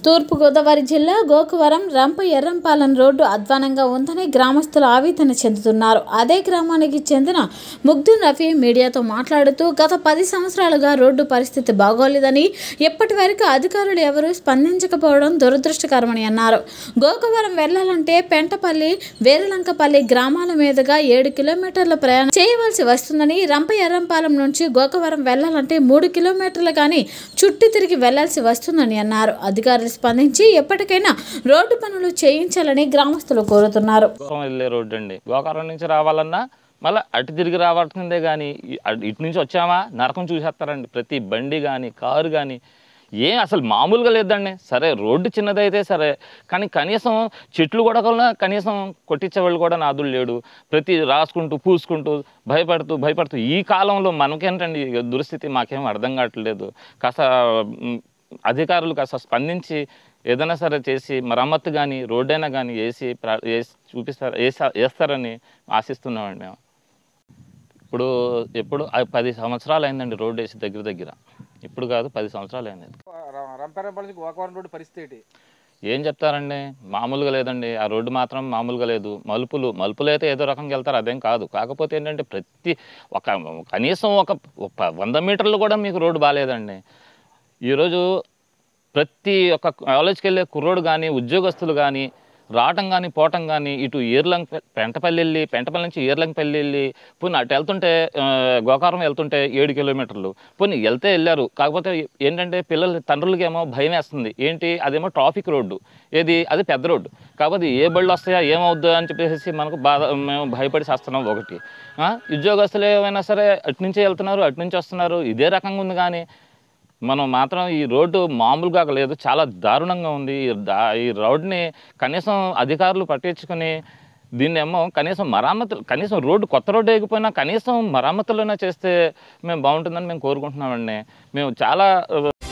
తూర్పుగోదావరి జిల్లా గోకవరం రంప ఎర్రంపాలెం రోడ్డు అధ్వానంగా ఉందని గ్రామస్తులు ఆవేదన చెందుతున్నారు అదే గ్రామానికి చెందిన ముగ్ధున్ రఫీ మీడియాతో మాట్లాడుతూ గత పది సంవత్సరాలుగా రోడ్డు పరిస్థితి బాగోలేదని ఇప్పటి వరకు అధికారులు ఎవరూ స్పందించకపోవడం దురదృష్టకరమని అన్నారు గోకవరం వెళ్లాలంటే పెంటపల్లి వేరలంకపల్లి గ్రామాల మీదుగా ఏడు కిలోమీటర్ల ప్రయాణం చేయవలసి వస్తుందని రంప ఎర్రంపాలెం నుంచి గోకవరం వెళ్లాలంటే మూడు కిలోమీటర్లు కానీ చుట్టూ తిరిగి వెళ్లాల్సి వస్తుందని అన్నారు అధికారులు స్పందించి ఎప్పటికైనా రోడ్డు పనులు చేయించాలని గ్రామస్తులు కోరుతున్నారు గోకారం వెళ్ళే రోడ్డు అండి గోకారం నుంచి రావాలన్నా మళ్ళీ అటు తిరిగి రావాల్సిందే కానీ ఇటు నుంచి వచ్చామా నరకం చూసేస్తారండి ప్రతి బండి కానీ కారు కానీ ఏం అసలు మామూలుగా లేదండి సరే రోడ్డు చిన్నదైతే సరే కానీ కనీసం చెట్లు కూడా కూడా కనీసం కొట్టించేవాళ్ళు కూడా నాదులు లేడు ప్రతి రాసుకుంటూ పూసుకుంటూ భయపడుతూ భయపడుతూ ఈ కాలంలో మనకేంటండి ఈ దుస్థితి మాకేం అర్థం కావట్లేదు కాస్త మ్, అధికారులు కాస్త స్పందించి ఏదైనా సరే చేసి మరమ్మత్తు కానీ రోడ్డైనా కానీ వేసి ప్ర- వేసి చూపిస్తారు వేసా వేస్తారని ఆశిస్తున్నామండి మేము ఇప్పుడు ఎప్పుడు అది పది సంవత్సరాలు అయిందండి రోడ్డు వేసి దగ్గర దగ్గర ఇప్పుడు కాదు పది సంవత్సరాలు అయింది రంపారంపల్లి నుంచి గోకవరం రోడ్డు పరిస్థితి ఏంటి ఏం చెప్తారండి మామూలుగా లేదండి ఆ రోడ్డు మాత్రం మామూలుగా లేదు మలుపులు మలుపులు అయితే ఏదో రకంగా వెళ్తారు అదేం కాదు కాకపోతే ఏంటంటే ప్రతి ఒక కనీసం ఒక ఒక వంద మీటర్లు కూడా మీకు రోడ్డు బాగాలేదండి ఈరోజు ప్రతి ఒక్క కాలేజ్కి వెళ్ళే కుర్రోడు కానీ ఉద్యోగస్తులు కానీ రావటం కానీ పోవటం కానీ ఇటు ఈర్లంగ్ పెంటపల్లి వెళ్ళి పెంటపల్లి నుంచి ఈర్లంగపల్లి వెళ్ళి పోనీ అటు వెళ్తుంటే ఆ, గోకారం వెళ్తుంటే ఏడు కిలోమీటర్లు పోనీ వెళ్తే వెళ్ళారు కాకపోతే ఏంటంటే పిల్లల తండ్రులకి ఏమో భయం వేస్తుంది ఏంటి అదేమో ట్రాఫిక్ రోడ్డు ఏది అది పెద్ద రోడ్డు కాకపోతే ఏ బళ్ళు వస్తాయా ఏమవుద్దా అని చెప్పేసి మనకు బాధ మేము భయపడి చేస్తున్నాం ఒకటి ఆ, ఉద్యోగస్తులు ఏమైనా సరే అటు నుంచే వెళ్తున్నారు అటు నుంచి వస్తున్నారు ఇదే రకంగా ఉంది కానీ మనం మాత్రం ఈ రోడ్డు మామూలుగా లేదు చాలా దారుణంగా ఉంది ఈ దా- ఈ రోడ్ని కనీసం అధికారులు పట్టించుకొని దీన్ని ఏమో కనీసం మరమ్మతులు కనీసం రోడ్డు కొత్త రోడ్డు వేయకపోయినా కనీసం మరమ్మతులైనా చేస్తే మేము బాగుంటుందని మేము కోరుకుంటున్నామండి మేము చాలా